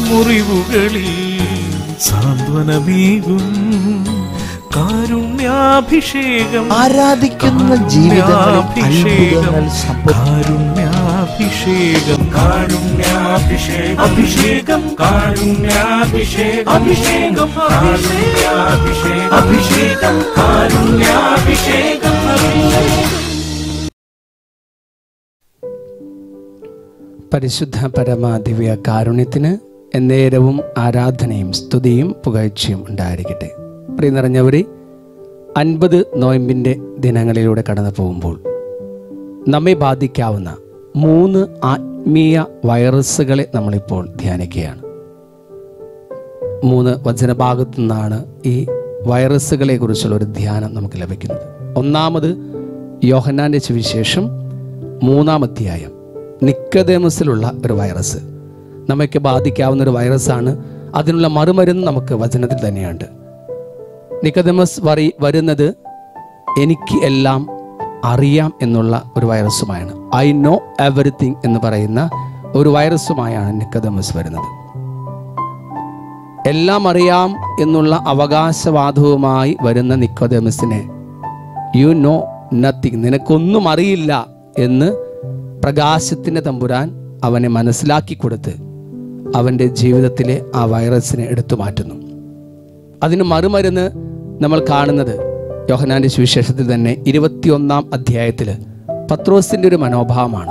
മുറിവുകളിൽ സാന്ത്വനമേകും കാരുണ്യാഭിഷേകം ആരാധിക്കുന്ന ജീവിതങ്ങളിൽ അത്ഭുതങ്ങൾ സംഭവിക്കും കാരുണ്യാഭിഷേകം കാരുണ്യാഭിഷേകം അഭിഷേകം കാരുണ്യാഭിഷേകം അഭിഷേകം കാരുണ്യാഭിഷേകം അഭിഷേകം കാരുണ്യാഭിഷേകം അഭിഷേകം പരിശുദ്ധ പരമ ദിവ്യ കാരുണ്യത്തിന് എന്നേരവും ആരാധനയും സ്തുതിയും പുകഴ്ചയും ഉണ്ടായിരിക്കട്ടെ പ്രിയ നിറഞ്ഞവരെ അൻപത് നോയമ്പിൻ്റെ ദിനങ്ങളിലൂടെ കടന്നു പോകുമ്പോൾ നമ്മെ ബാധിക്കാവുന്ന മൂന്ന് ആത്മീയ വൈറസുകളെ നമ്മളിപ്പോൾ ധ്യാനിക്കുകയാണ് മൂന്ന് വചനഭാഗത്തു നിന്നാണ് ഈ വൈറസുകളെ കുറിച്ചുള്ള ഒരു ധ്യാനം നമുക്ക് ലഭിക്കുന്നത് ഒന്നാമത് യോഹന്നാന്റെ സുവിശേഷം മൂന്നാം അധ്യായം നിക്കദേമസിലുള്ള ഒരു വൈറസ് നമ്മയ്ക്ക് ബാധിക്കാവുന്ന ഒരു വൈറസാണ് അതിനുള്ള മറുമരുന്ന് നമുക്ക് വചനത്തിൽ തന്നെയുണ്ട് നിക്കദമസ് വറി വരുന്നത് എനിക്ക് എല്ലാം അറിയാം എന്നുള്ള ഒരു വൈറസുമായാണ് ഐ നോ എവറിത്തിങ് എന്ന് പറയുന്ന ഒരു വൈറസുമായാണ് നിക്കദമസ് വരുന്നത് എല്ലാം അറിയാം എന്നുള്ള അവകാശവാദവുമായി വരുന്ന നിക്കോദമസിനെ യു നോ നത്തിങ് നിനക്കൊന്നും അറിയില്ല എന്ന് പ്രകാശത്തിൻ്റെ തമ്പുരാൻ അവനെ മനസ്സിലാക്കി കൊടുത്ത് അവൻ്റെ ജീവിതത്തിലെ ആ വൈറസിനെ എടുത്തു മാറ്റുന്നു അതിന് മറുമരുന്ന് നമ്മൾ കാണുന്നത് യോഹനാന്റെ സുവിശേഷത്തിൽ തന്നെ ഇരുപത്തിയൊന്നാം അധ്യായത്തിൽ പത്രോസിൻ്റെ ഒരു മനോഭാവമാണ്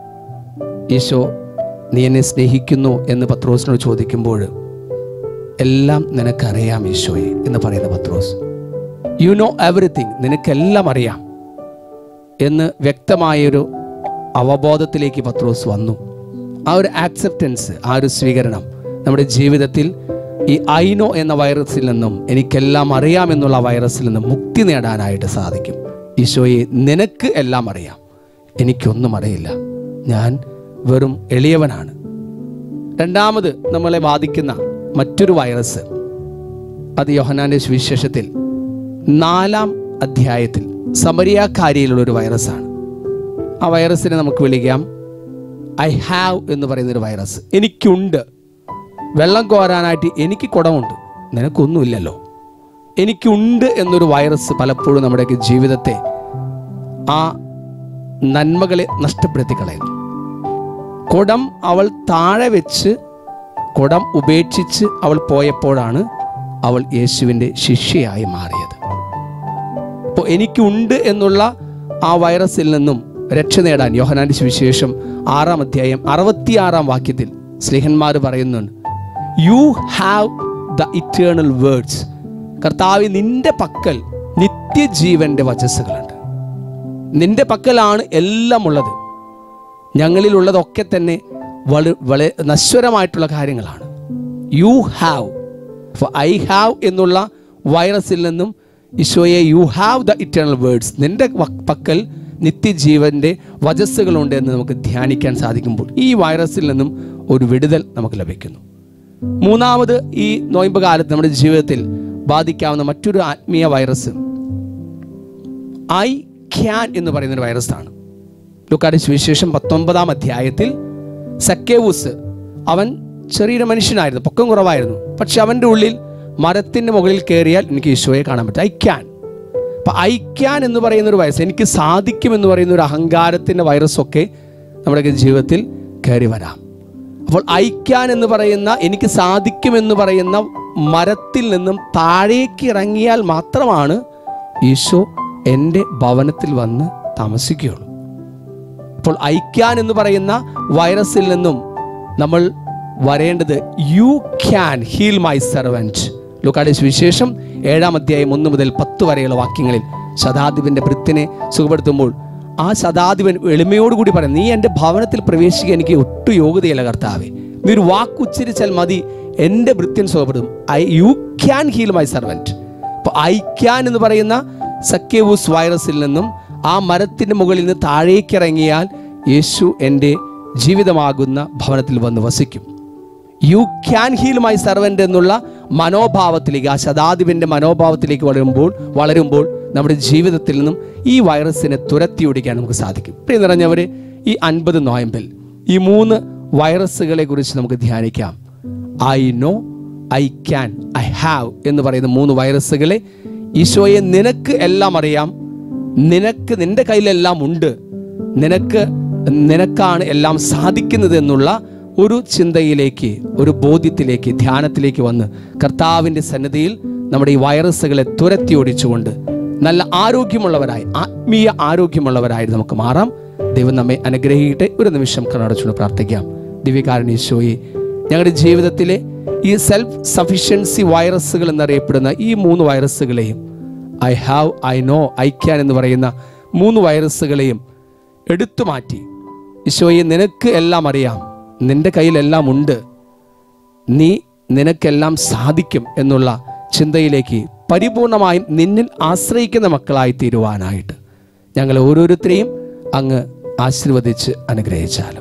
ഈശോ നീ എന്നെ സ്നേഹിക്കുന്നു എന്ന് പത്രോസിനോട് ചോദിക്കുമ്പോൾ എല്ലാം നിനക്കറിയാം ഈശോയെ എന്ന് പറയുന്ന പത്രോസ് യു നോ എവറിത്തിങ് നിനക്കെല്ലാം അറിയാം എന്ന് വ്യക്തമായൊരു അവബോധത്തിലേക്ക് പത്രോസ് വന്നു ആ ഒരു ആക്സെപ്റ്റൻസ് ആ ഒരു സ്വീകരണം നമ്മുടെ ജീവിതത്തിൽ ഈ ഐനോ എന്ന വൈറസിൽ നിന്നും എനിക്കെല്ലാം അറിയാമെന്നുള്ള വൈറസിൽ നിന്നും മുക്തി നേടാനായിട്ട് സാധിക്കും ഈശോയെ നിനക്ക് എല്ലാം അറിയാം എനിക്കൊന്നും അറിയില്ല ഞാൻ വെറും എളിയവനാണ് രണ്ടാമത് നമ്മളെ ബാധിക്കുന്ന മറ്റൊരു വൈറസ് അത് യോഹനാന്റെ സുവിശേഷത്തിൽ നാലാം അധ്യായത്തിൽ സമരിയാക്കാരിയിലുള്ള ഒരു വൈറസാണ് ആ വൈറസിനെ നമുക്ക് വിളിക്കാം ഐ ഹാവ് എന്ന് പറയുന്ന ഒരു വൈറസ് എനിക്കുണ്ട് വെള്ളം കോരാനായിട്ട് എനിക്ക് കുടമുണ്ട് നിനക്കൊന്നുമില്ലല്ലോ എനിക്കുണ്ട് എന്നൊരു വൈറസ് പലപ്പോഴും നമ്മുടെയൊക്കെ ജീവിതത്തെ ആ നന്മകളെ നഷ്ടപ്പെടുത്തി കളയുന്നു കുടം അവൾ താഴെ വെച്ച് കുടം ഉപേക്ഷിച്ച് അവൾ പോയപ്പോഴാണ് അവൾ യേശുവിൻ്റെ ശിഷ്യയായി മാറിയത് അപ്പോൾ എനിക്കുണ്ട് എന്നുള്ള ആ വൈറസിൽ നിന്നും രക്ഷ നേടാൻ യോഹനാന്റെ സുവിശേഷം ആറാം അധ്യായം അറുപത്തിയാറാം വാക്യത്തിൽ സ്ലിഹന്മാർ പറയുന്നുണ്ട് you have the eternal words കർത്താവ് നിന്റെ പക്കൽ നിത്യജീവന്റെ വചസ്സുകളുണ്ട് നിന്റെ പക്കലാണ് എല്ലാം ഉള്ളത് ഞങ്ങളിലുള്ളതൊക്കെ തന്നെ വള വളരെ നശ്വരമായിട്ടുള്ള കാര്യങ്ങളാണ് യു ഹാവ് ഐ ഹാവ് എന്നുള്ള വൈറസിൽ നിന്നും ഈശോയെ you have the eternal words നിന്റെ വ- പക്കൽ നിത്യജീവന്റെ വചസ്സുകളുണ്ട് എന്ന് നമുക്ക് ധ്യാനിക്കാൻ സാധിക്കുമ്പോൾ ഈ വൈറസിൽ നിന്നും ഒരു വിടുതൽ നമുക്ക് ലഭിക്കുന്നു മൂന്നാമത് ഈ നോയമ്പ് കാലത്ത് നമ്മുടെ ജീവിതത്തിൽ ബാധിക്കാവുന്ന മറ്റൊരു ആത്മീയ വൈറസ് ഐ ക്യാൻ എന്ന് പറയുന്ന ഒരു വൈറസാണ് ലുക്കാടി സുവിശേഷം പത്തൊമ്പതാം അധ്യായത്തിൽ സക്കേവൂസ് അവൻ ചെറിയൊരു മനുഷ്യനായിരുന്നു പൊക്കം കുറവായിരുന്നു പക്ഷെ അവൻ്റെ ഉള്ളിൽ മരത്തിൻ്റെ മുകളിൽ കയറിയാൽ എനിക്ക് ഈശോയെ കാണാൻ പറ്റും ഐ ക്യാൻ അപ്പം ഐ ക്യാൻ എന്ന് പറയുന്ന ഒരു വൈറസ് എനിക്ക് സാധിക്കും എന്ന് പറയുന്ന ഒരു അഹങ്കാരത്തിൻ്റെ വൈറസൊക്കെ നമ്മുടെ ജീവിതത്തിൽ കയറി വരാം അപ്പോൾ ഐക്യാൻ എന്ന് പറയുന്ന എനിക്ക് സാധിക്കുമെന്ന് പറയുന്ന മരത്തിൽ നിന്നും താഴേക്ക് ഇറങ്ങിയാൽ മാത്രമാണ് ഈശോ എൻ്റെ ഭവനത്തിൽ വന്ന് താമസിക്കുകയുള്ളൂ അപ്പോൾ ഐക്യാൻ എന്ന് പറയുന്ന വൈറസിൽ നിന്നും നമ്മൾ വരേണ്ടത് you can heal my servant ലുക്കാടെ വിശേഷം ഏഴാം അധ്യായം ഒന്ന് മുതൽ പത്ത് വരെയുള്ള വാക്യങ്ങളിൽ ശതാധിപന്റെ ഭൃത്തിനെ സുഖപ്പെടുത്തുമ്പോൾ ആ ശതാധിപൻ എളിമയോടുകൂടി പറയും നീ എൻ്റെ ഭവനത്തിൽ പ്രവേശിക്കാൻ എനിക്ക് ഒട്ടും യോഗ്യതയില്ല കർത്താവേ നീ ഒരു വാക്ക് ഉച്ചരിച്ചാൽ മതി എൻ്റെ ഭൃത്യൻ സുഖപ്പെടും I you can heal my servant അപ്പോൾ ഐ ക്യാൻ എന്ന് പറയുന്ന സക്കേവൂസ് വൈറസിൽ നിന്നും ആ മരത്തിൻ്റെ മുകളിൽ നിന്ന് താഴേക്ക് ഇറങ്ങിയാൽ യേശു എൻ്റെ ജീവിതമാകുന്ന ഭവനത്തിൽ വന്ന് വസിക്കും you can heal my servant എന്നുള്ള മനോഭാവത്തിലേക്ക് ആ ശതാധിപൻ്റെ മനോഭാവത്തിലേക്ക് വളരുമ്പോൾ വളരുമ്പോൾ നമ്മുടെ ജീവിതത്തിൽ നിന്നും ഈ വൈറസിനെ തുരത്തി ഓടിക്കാൻ നമുക്ക് സാധിക്കും പ്രിയ നിറഞ്ഞവരെ ഈ അൻപത് നോയമ്പിൽ ഈ മൂന്ന് വൈറസുകളെ കുറിച്ച് നമുക്ക് ധ്യാനിക്കാം I know I can I have എന്ന് പറയുന്ന മൂന്ന് വൈറസുകളെ ഈശോയെ നിനക്ക് എല്ലാം അറിയാം നിനക്ക് നിന്റെ കയ്യിലെല്ലാം ഉണ്ട് നിനക്ക് നിനക്കാണ് എല്ലാം സാധിക്കുന്നത് എന്നുള്ള ഒരു ചിന്തയിലേക്ക് ഒരു ബോധ്യത്തിലേക്ക് ധ്യാനത്തിലേക്ക് വന്ന് കർത്താവിൻ്റെ സന്നിധിയിൽ നമ്മുടെ ഈ വൈറസുകളെ തുരത്തി ഓടിച്ചുകൊണ്ട് നല്ല ആരോഗ്യമുള്ളവരായി ആത്മീയ ആരോഗ്യമുള്ളവരായി നമുക്ക് മാറാം ദൈവം നമ്മെ അനുഗ്രഹിക്കട്ടെ ഒരു നിമിഷം കണ്ണടച്ചുകൊണ്ട് പ്രാർത്ഥിക്കാം ദിവ്യകാരണീശോയെ ഞങ്ങളുടെ ജീവിതത്തിലെ ഈ സെൽഫ് സഫിഷ്യൻസി വൈറസുകൾ എന്നറിയപ്പെടുന്ന ഈ മൂന്ന് വൈറസുകളെയും I have I know I can എന്ന് പറയുന്ന മൂന്ന് വൈറസുകളെയും എടുത്തു മാറ്റി ഈശോയെ നിനക്ക് എല്ലാം അറിയാം നിന്റെ കയ്യിലെല്ലാം ഉണ്ട് നീ നിനക്കെല്ലാം സാധിക്കും എന്നുള്ള ചിന്തയിലേക്ക് പരിപൂർണമായും നിന്നിൽ ആശ്രയിക്കുന്ന മക്കളായി തീരുവാനായിട്ട് ഞങ്ങൾ ഓരോരുത്തരെയും അങ്ങ് ആശീർവദിച്ച് അനുഗ്രഹിച്ചാലും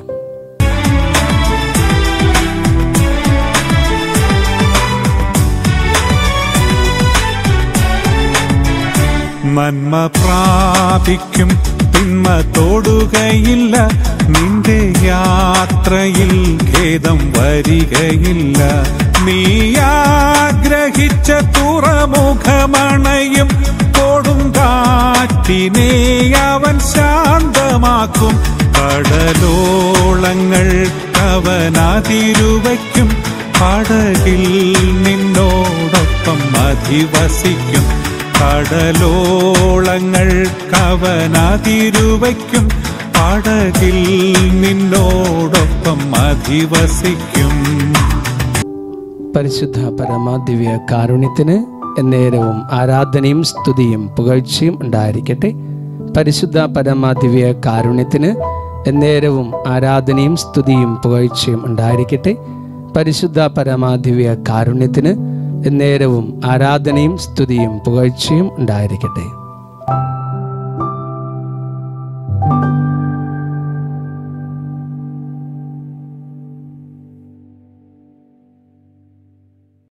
നന്മ പ്രാപിക്കും തിന്മ തൊടുകയില്ല നിന്റെ യാത്രയിൽ ഖേദം വരികയില്ല നീ ആഗ്രഹിച്ച തുറമുഖമണയും കൊടും കാറ്റിനെ അവൻ ശാന്തമാക്കും കടലോളങ്ങൾ അവനതിരുവയ്ക്കും പടകിൽ നിന്നോടൊപ്പം അധിവസിക്കും കടലോളങ്ങൾ കവനതിരുവയ്ക്കും പടകിൽ നിന്നോടൊപ്പം അധിവസിക്കും പരിശുദ്ധ പരമാദിവ്യ കാരുണ്യത്തിന് എന്നേരവും ആരാധനയും സ്തുതിയും പുകഴ്ചയും ഉണ്ടായിരിക്കട്ടെ പരിശുദ്ധ പരമാദിവ്യ കാരുണ്യത്തിന് എന്നേരവും ആരാധനയും സ്തുതിയും പുകഴ്ചയും ഉണ്ടായിരിക്കട്ടെ പരിശുദ്ധ പരമാദിവ്യ കാരുണ്യത്തിന് എന്നേരവും ആരാധനയും സ്തുതിയും പുകഴ്ചയും ഉണ്ടായിരിക്കട്ടെ